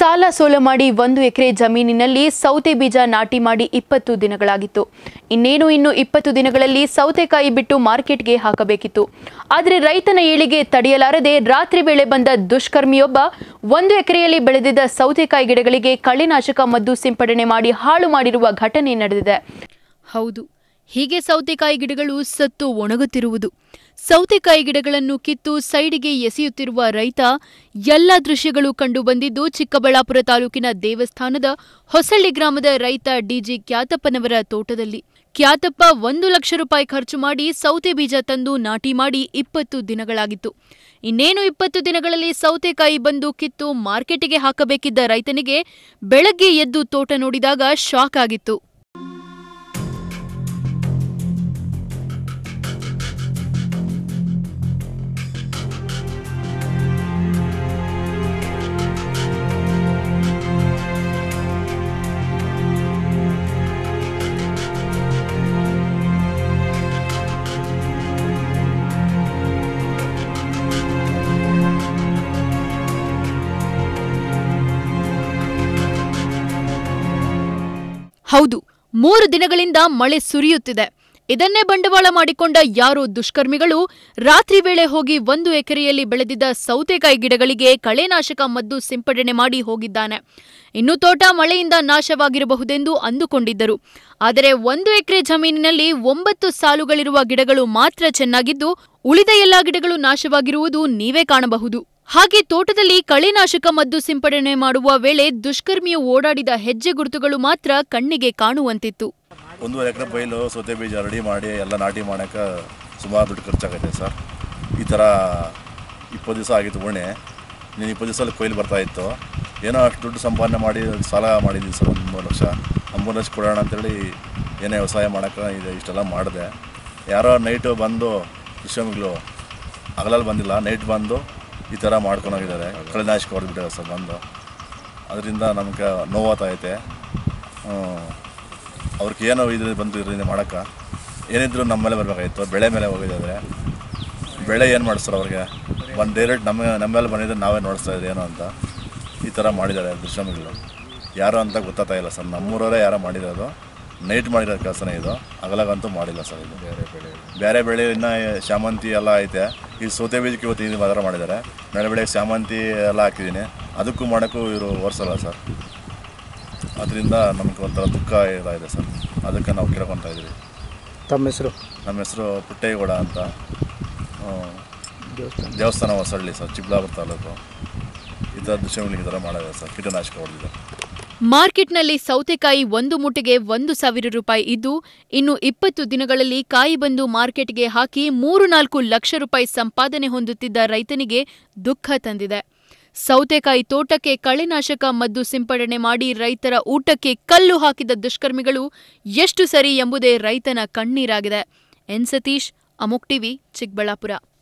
ಸಾಲ ಸೋಲ ಮಾಡಿ ಒಂದು ಎಕರೆ ಜಮೀನಿನಲ್ಲಿ ಸೌತೆ ಬೀಜ ನಾಟಿ ಮಾಡಿ ಇಪ್ಪತ್ತು ದಿನಗಳಾಗಿತ್ತು ಇನ್ನೇನು ಇನ್ನು ಇಪ್ಪತ್ತು ದಿನಗಳಲ್ಲಿ ಸೌತೆಕಾಯಿ ಬಿಟ್ಟು ಮಾರ್ಕೆಟ್ಗೆ ಹಾಕಬೇಕಿತ್ತು ಆದರೆ ರೈತನ ಏಳಿಗೆ ತಡೆಯಲಾರದೆ ರಾತ್ರಿ ವೇಳೆ ಬಂದ ದುಷ್ಕರ್ಮಿಯೊಬ್ಬ ಒಂದು ಎಕರೆಯಲ್ಲಿ ಬೆಳೆದಿದ್ದ ಸೌತೆಕಾಯಿ ಗಿಡಗಳಿಗೆ ಕಳೆನಾಶಕ ಮದ್ದು ಸಿಂಪಡಣೆ ಮಾಡಿ ಹಾಳು ಮಾಡಿರುವ ಘಟನೆ ನಡೆದಿದೆ ಹೌದು ಹೀಗೆ ಸೌತೆಕಾಯಿ ಗಿಡಗಳು ಸತ್ತು ಒಣಗುತ್ತಿರುವುದು ಸೌತೆಕಾಯಿ ಗಿಡಗಳನ್ನು ಕಿತ್ತು ಸೈಡಿಗೆ ಎಸೆಯುತ್ತಿರುವ ರೈತ ಎಲ್ಲ ದೃಶ್ಯಗಳು ಕಂಡು ಬಂದಿದ್ದು ಚಿಕ್ಕಬಳ್ಳಾಪುರ ತಾಲೂಕಿನ ದೇವಸ್ಥಾನದ ಹೊಸಳ್ಳಿ ಗ್ರಾಮದ ರೈತ ಡಿಜಿ ಕ್ಯಾತಪ್ಪನವರ ತೋಟದಲ್ಲಿ ಕ್ಯಾತಪ್ಪ ಒಂದು ಲಕ್ಷ ರೂಪಾಯಿ ಖರ್ಚು ಮಾಡಿ ಸೌತೆ ಬೀಜ ತಂದು ನಾಟಿ ಮಾಡಿ ಇಪ್ಪತ್ತು ದಿನಗಳಾಗಿತ್ತು ಇನ್ನೇನು ಇಪ್ಪತ್ತು ದಿನಗಳಲ್ಲಿ ಸೌತೆಕಾಯಿ ಬಂದು ಕಿತ್ತು ಮಾರ್ಕೆಟಿಗೆ ಹಾಕಬೇಕಿದ್ದ ರೈತನಿಗೆ ಬೆಳಗ್ಗೆ ಎದ್ದು ತೋಟ ನೋಡಿದಾಗ ಶಾಕ್ ಆಗಿತ್ತು ಹೌದು ಮೂರು ದಿನಗಳಿಂದ ಮಳೆ ಸುರಿಯುತ್ತಿದೆ ಇದನ್ನೇ ಬಂಡವಾಳ ಮಾಡಿಕೊಂಡ ಯಾರೋ ದುಷ್ಕರ್ಮಿಗಳು ರಾತ್ರಿ ವೇಳೆ ಹೋಗಿ ಒಂದು ಎಕರೆಯಲ್ಲಿ ಬೆಳೆದಿದ್ದ ಸೌತೆಕಾಯಿ ಗಿಡಗಳಿಗೆ ಕಳೆನಾಶಕ ಮದ್ದು ಸಿಂಪಡಣೆ ಮಾಡಿ ಹೋಗಿದ್ದಾನೆ ಇನ್ನು ತೋಟ ಮಳೆಯಿಂದ ನಾಶವಾಗಿರಬಹುದೆಂದು ಅಂದುಕೊಂಡಿದ್ದರು ಆದರೆ ಒಂದು ಎಕರೆ ಜಮೀನಿನಲ್ಲಿ ಒಂಬತ್ತು ಸಾಲುಗಳಿರುವ ಗಿಡಗಳು ಮಾತ್ರ ಚೆನ್ನಾಗಿದ್ದು ಉಳಿದ ಎಲ್ಲಾ ಗಿಡಗಳು ನಾಶವಾಗಿರುವುದು ನೀವೇ ಕಾಣಬಹುದು ಹಾಗೆ ತೋಟದಲ್ಲಿ ಕಳೆನಾಶಕ ಮದ್ದು ಸಿಂಪಡಣೆ ಮಾಡುವ ವೇಳೆ ದುಷ್ಕರ್ಮಿಯು ಓಡಾಡಿದ ಹೆಜ್ಜೆ ಗುರುತುಗಳು ಮಾತ್ರ ಕಣ್ಣಿಗೆ ಕಾಣುವಂತಿತ್ತು ಒಂದೂವರೆ ಎಕರೆ ಬೈಲು ಸೌತೆ ಬೀಜ ರೆಡಿ ಮಾಡಿ ಎಲ್ಲ ನಾಟಿ ಮಾಡೋಕ್ಕೆ ಸುಮಾರು ದುಡ್ಡು ಖರ್ಚಾಗೈತೆ ಸರ್ ಈ ಥರ ಇಪ್ಪತ್ತು ದಿವಸ ಆಗಿತ್ತು ಉಣೆ ನೀನು ಇಪ್ಪತ್ತು ದಿವಸದಲ್ಲಿ ಕೊಯ್ಲು ಬರ್ತಾ ಇತ್ತು ಏನೋ ಅಷ್ಟು ದುಡ್ಡು ಸಂಪಾದನೆ ಮಾಡಿ ಸಾಲ ಮಾಡಿದ್ದೀವಿ ಸರ್ ಒಂದು ಮೂರು ಲಕ್ಷ ಒಂದು ಮೂರು ಲಕ್ಷ ಕೊಡೋಣ ಅಂತೇಳಿ ಏನೇ ವ್ಯವಸಾಯ ಮಾಡೋಕ್ಕೆ ಇದು ಇಷ್ಟೆಲ್ಲ ಮಾಡಿದೆ ಯಾರೋ ನೈಟು ಬಂದು ಕೃಷಿಗಳು ಹಗಲಲ್ಲಿ ಬಂದಿಲ್ಲ ನೈಟ್ ಬಂದು ಈ ಥರ ಮಾಡ್ಕೊಂಡು ಹೋಗಿದ್ದಾರೆ ಕಳೆನಾಶಕ ಹೊಡೆದ್ಬಿಟ್ಟಿದ್ದಾರೆ ಸರ್ ಬಂದು ಅದರಿಂದ ನಮ್ಗೆ ನೋವಾತೈತೆ ಅವ್ರಿಗೆ ಏನೋ ಇದು ಬಂತು ಇದರಿಂದ ಮಾಡೋಕ್ಕೆ ಏನಿದ್ರು ನಮ್ಮ ಮೇಲೆ ಬರಬೇಕಾಗಿತ್ತು ಬೆಳೆ ಮೇಲೆ ಹೋಗಿದ್ದಾರೆ ಬೆಳೆ ಏನು ಮಾಡಿಸ್ತಾರೆ ಅವ್ರಿಗೆ ಒಂದು ಡೈರೆಕ್ಟ್ ನಮ್ಮ ನಮ್ಮ ಮೇಲೆ ಬಂದಿದ್ರೆ ನಾವೇ ನೋಡಿಸ್ತಾ ಇದ್ದೀವಿ ಏನೋ ಅಂತ ಈ ಥರ ಮಾಡಿದ್ದಾರೆ ದುಷ್ಕರ್ಮಿಗಳು ಯಾರು ಅಂತ ಗೊತ್ತಾಗ್ತಾ ಇಲ್ಲ ಸರ್ ನಮ್ಮೂರವರೇ ಯಾರೋ ಮಾಡಿರೋದು ನೈಟ್ ಮಾಡಿರೋ ಕೆಲಸನೇ ಇದು ಹಗಲಾಗಂತೂ ಮಾಡಿಲ್ಲ ಸರ್ ಇದು ಬೇರೆ ಬೆಳೆ ಬೇರೆ ಬೆಳೆ ಇನ್ನು ಶಾಮಂತಿ ಎಲ್ಲ ಐತೆ ಈ ಸೌತೆ ಬೀಜಕ್ಕೆ ಇವತ್ತು ಇದು ಮಾತ್ರ ಮಾಡಿದ್ದಾರೆ ನಾಳೆ ಬೆಳೆಗೆ ಶಾಮಂತಿ ಎಲ್ಲ ಹಾಕಿದ್ದೀನಿ ಅದಕ್ಕೂ ಮಾಡೋಕ್ಕೂ ಇವರು ಓಡಿಸಲ್ಲ ಸರ್ ಅದರಿಂದ ನಮ್ಗೆ ಒಂಥರ ದುಃಖ ಇದಾಗಿದೆ ಸರ್ ಅದಕ್ಕೆ ನಾವು ಕೇಳ್ಕೊತಾ ಇದ್ದೀವಿ ತಮ್ಮ ಹೆಸರು ನಮ್ಮ ಹೆಸರು ಪುಟ್ಟೇಗೌಡ ಅಂತ ಆ, ದೇವಸ್ಥಾನ ದೇವಸ್ಥಾನ ಹೊಸಳ್ಳಿ ಸರ್ ಚಿಕ್ಕಬಳ್ಳಾಪುರ ತಾಲೂಕು ಈ ಥರ ದುಷ್ಯಗಳಿಗೆ ಈ ಥರ ಮಾಡಿದೆ ಸರ್ ಕೀಟನಾಶಕ ಹೊಡೆದಿದೆ ಮಾರ್ಕೆಟ್ನಲ್ಲಿ ಸೌತೆಕಾಯಿ ಒಂದು ಮೂಟೆಗೆ ಒಂದು ಸಾವಿರ ರೂಪಾಯಿ ಇದ್ದು ಇನ್ನು ಇಪ್ಪತ್ತು ದಿನಗಳಲ್ಲಿ ಕಾಯಿ ಬಂದು ಮಾರ್ಕೆಟ್ಗೆ ಹಾಕಿ ಮೂರು ನಾಲ್ಕು ಲಕ್ಷ ರೂಪಾಯಿ ಸಂಪಾದನೆ ಹೊಂದುತ್ತಿದ್ದ ರೈತನಿಗೆ ದುಃಖ ತಂದಿದೆ ಸೌತೆಕಾಯಿ ತೋಟಕ್ಕೆ ಕಳೆನಾಶಕ ಮದ್ದು ಸಿಂಪಡಣೆ ಮಾಡಿ ರೈತರ ಊಟಕ್ಕೆ ಕಲ್ಲು ಹಾಕಿದ ದುಷ್ಕರ್ಮಿಗಳು ಎಷ್ಟು ಸರಿ ಎಂಬುದೇ ರೈತನ ಕಣ್ಣೀರಾಗಿದೆ ಎನ್ ಸತೀಶ್ ಅಮುಕ್ ಟಿವಿ ಚಿಕ್ಕಬಳ್ಳಾಪುರ